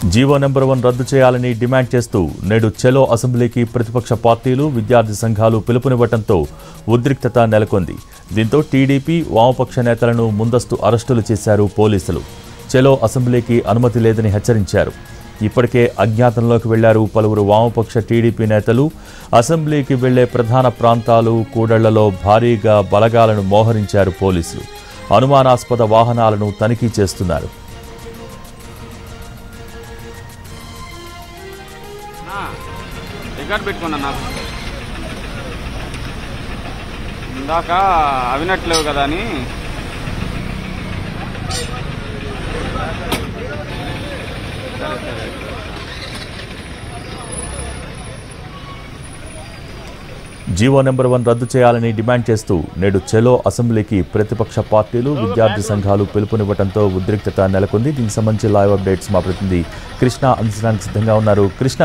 GO number one రద్దు చేయాలని demand చేస్తూ నేడు చెలో అసెంబ్లీకి ప్రతిపక్ష పార్టీలు విద్యార్థి సంఘాలు పిలుపునివ్వడంతో ఉద్రిక్తత నెలకొంది దీంతో టీడీపీ వామపక్ష నేతలను ముందస్తు అరెస్టులు చేశారు పోలీసులు చెలో అసెంబ్లీకి అనుమతి లేదని హెచ్చరించారు ఇప్పటికే అజ్ఞాతంలోకి వెళ్లారు పలువురు వామపక్ష టీడీపీ నేతలు అసెంబ్లీకి వెళ్లే ప్రధాన ప్రాంతాలు కూడళ్లలో భారీగా బలగాలను మోహరించారు పోలీసులు అనుమానాస్పద వాహనాలను తనిఖీ చేస్తున్నారు రికార్డ్ పెట్టుకున్నా నాకు ఇందాక అవినట్లేవు కదా అని సరే సరే జీవో నెంబర్ వన్ రద్దు చేయాలని డిమాండ్ చేస్తూ నేడు చెలో అసెంబ్లీకి ప్రతిపక్ష పార్టీలు విద్యార్థి సంఘాలు పిలుపునివ్వడంతో ఉద్రిక్తత నెలకొంది దీనికి సంబంధించి లైవ్ అప్డేట్స్ మా ప్రతినిధి కృష్ణ అందించడానికి సిద్ధంగా ఉన్నారు కృష్ణ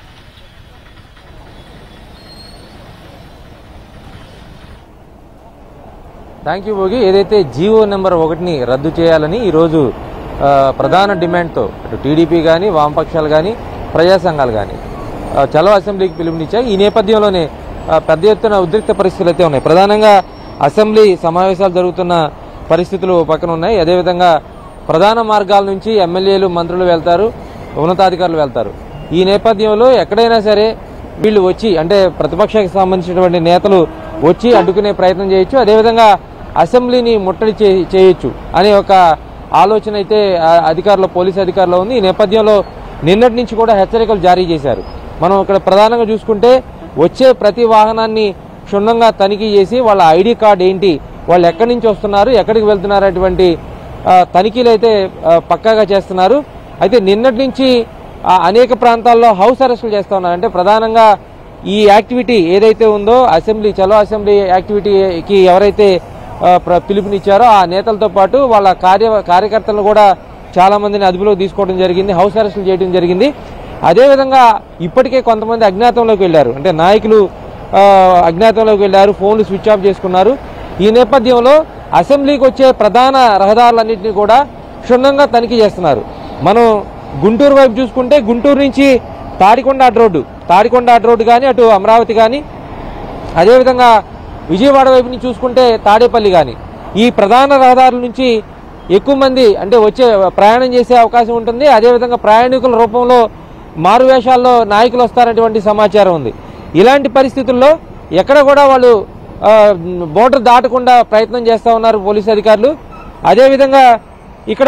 థ్యాంక్ యూ భోగి ఏదైతే జీవో నెంబర్ ఒకటిని రద్దు చేయాలని ఈరోజు ఆ, ప్రధాన డిమాండ్తో అటు టీడీపీ కానీ వామపక్షాలు కానీ ప్రజా సంఘాలు కానీ ఆ, చలో అసెంబ్లీకి పిలుపునిచ్చాయి ఈ నేపథ్యంలోనే ఆ, పెద్ద ఎత్తున ఉద్రిక్త పరిస్థితులు అయితే ఉన్నాయి ప్రధానంగా అసెంబ్లీ సమావేశాలు జరుగుతున్న పరిస్థితులు ఓ పక్కన ఉన్నాయి అదేవిధంగా ప్రధాన మార్గాల నుంచి ఎమ్మెల్యేలు మంత్రులు వెళ్తారు ఉన్నతాధికారులు వెళ్తారు ఈ నేపథ్యంలో ఎక్కడైనా సరే వీళ్ళు వచ్చి అంటే ప్రతిపక్షానికి సంబంధించినటువంటి నేతలు వచ్చి అడ్డుకునే ప్రయత్నం చేయొచ్చు అదేవిధంగా అసెంబ్లీని ముట్టడి చే- చేయొచ్చు అనే ఒక ఆలోచన అయితే ఆ అధికారులు పోలీసు అధికారులు ఉంది ఈ నేపథ్యంలో నిన్నటి నుంచి కూడా హెచ్చరికలు జారీ చేశారు మనం ఇక్కడ ప్రధానంగా చూసుకుంటే వచ్చే ప్రతి వాహనాన్ని క్షుణ్ణంగా తనిఖీ చేసి వాళ్ళ ఐడి కార్డ్ ఏంటి వాళ్ళు ఎక్కడి నుంచి వస్తున్నారు ఎక్కడికి వెళ్తున్నారు అటువంటి ఆ, తనిఖీలు అయితే ఆ, పక్కాగా చేస్తున్నారు అయితే నిన్నటి నుంచి ఆ, అనేక ప్రాంతాల్లో హౌస్ అరెస్టులు చేస్తా ఉన్నారు అంటే ప్రధానంగా ఈ యాక్టివిటీ ఏదైతే ఉందో అసెంబ్లీ చలో అసెంబ్లీ యాక్టివిటీకి ఎవరైతే ఆ, ప్ర- పిలుపునిచ్చారో ఆ నేతలతో పాటు వాళ్ళ కార్య కార్యకర్తలను కూడా చాలా మందిని అదుపులోకి తీసుకోవడం జరిగింది హౌస్ అరెస్టులు చేయడం జరిగింది అదేవిధంగా ఇప్పటికే కొంతమంది అజ్ఞాతంలోకి వెళ్ళారు అంటే నాయకులు ఆ, అజ్ఞాతంలోకి వెళ్ళారు ఫోన్లు స్విచ్ ఆఫ్ చేసుకున్నారు ఈ నేపథ్యంలో అసెంబ్లీకి వచ్చే ప్రధాన రహదారులన్నింటినీ కూడా క్షుణ్ణంగా తనిఖీ చేస్తున్నారు మనం గుంటూరు వైపు చూసుకుంటే గుంటూరు నుంచి తాడికొండ అడ్డ రోడ్డు తాడికొండ అడ్డ రోడ్డు కానీ అటు అమరావతి కానీ అదేవిధంగా విజయవాడ వైపు నుంచి చూసుకుంటే తాడేపల్లి కానీ ఈ ప్రధాన రహదారుల నుంచి ఎక్కువ మంది అంటే వచ్చే ప్రయాణం చేసే అవకాశం ఉంటుంది అదేవిధంగా ప్రయాణికుల రూపంలో మారు వేషాల్లో నాయకులు వస్తారనేటువంటి సమాచారం ఉంది ఇలాంటి పరిస్థితుల్లో ఎక్కడ కూడా వాళ్ళు ఆ, బోర్డర్ దాటకుండా ప్రయత్నం చేస్తూ ఉన్నారు పోలీసు అధికారులు అదేవిధంగా ఇక్కడ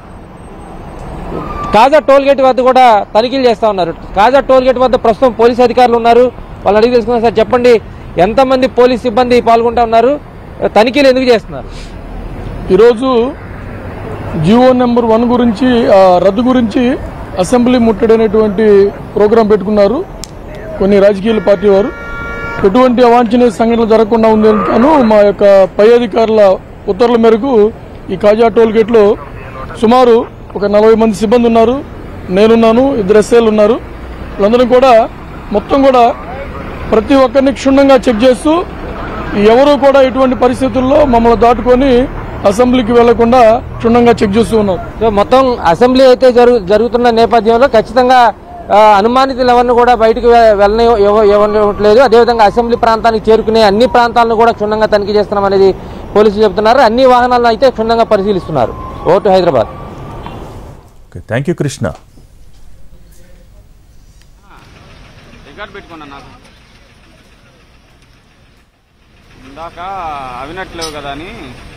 కాజా టోల్ గేట్ వద్ద కూడా తనిఖీలు చేస్తా ఉన్నారు కాజా టోల్ గేట్ వద్ద ప్రస్తుతం పోలీసు అధికారులు ఉన్నారు వాళ్ళు అడిగి తెలుసుకున్నారు సార్ చెప్పండి ఎంతమంది పోలీస్ సిబ్బంది పాల్గొంటా ఉన్నారు తనిఖీలు ఎందుకు చేస్తున్నారు ఈరోజు జియో నెంబర్ వన్ గురించి ఆ, రద్దు గురించి అసెంబ్లీ ముట్టడి అనేటువంటి ప్రోగ్రాం పెట్టుకున్నారు కొన్ని రాజకీయ పార్టీ వారు ఎటువంటి అవాంఛనీయ సంఘటనలు జరగకుండా ఉందని గాను మా యొక్క పై అధికారుల ఉత్తర్వుల మేరకు ఈ కాజా టోల్ గేట్లో సుమారు ఒక నలభై మంది సిబ్బంది ఉన్నారు నేనున్నాను ఇద్దరు ఎస్ఐలు ఉన్నారు వీళ్ళందరం కూడా మొత్తం కూడా ప్రతి ఒక్కరిని క్షుణ్ణంగా చెక్ చేస్తూ ఎవరు కూడా ఎటువంటి పరిస్థితుల్లో మమ్మల్ని దాటుకొని అసెంబ్లీకి వెళ్లకుండా క్షుణ్ణంగా చెక్ చేస్తూ ఉన్నారు సో మొత్తం అసెంబ్లీ అయితే జరుగు జరుగుతున్న నేపథ్యంలో ఖచ్చితంగా ఆ, అనుమానితులు ఎవరిని కూడా బయటకు వె- వెళ్ళని ఇవ్వట్లేదు అదేవిధంగా అసెంబ్లీ ప్రాంతానికి చేరుకునే అన్ని ప్రాంతాలను కూడా క్షుణ్ణంగా తనిఖీ చేస్తున్నాం అనేది పోలీసులు చెబుతున్నారు అన్ని వాహనాలను అయితే క్షుణ్ణంగా పరిశీలిస్తున్నారు vote Hyderabad okay thank you Krishna record పెట్టుకున్నా నాకు ఇందాక అవినట్లేవు కదా అని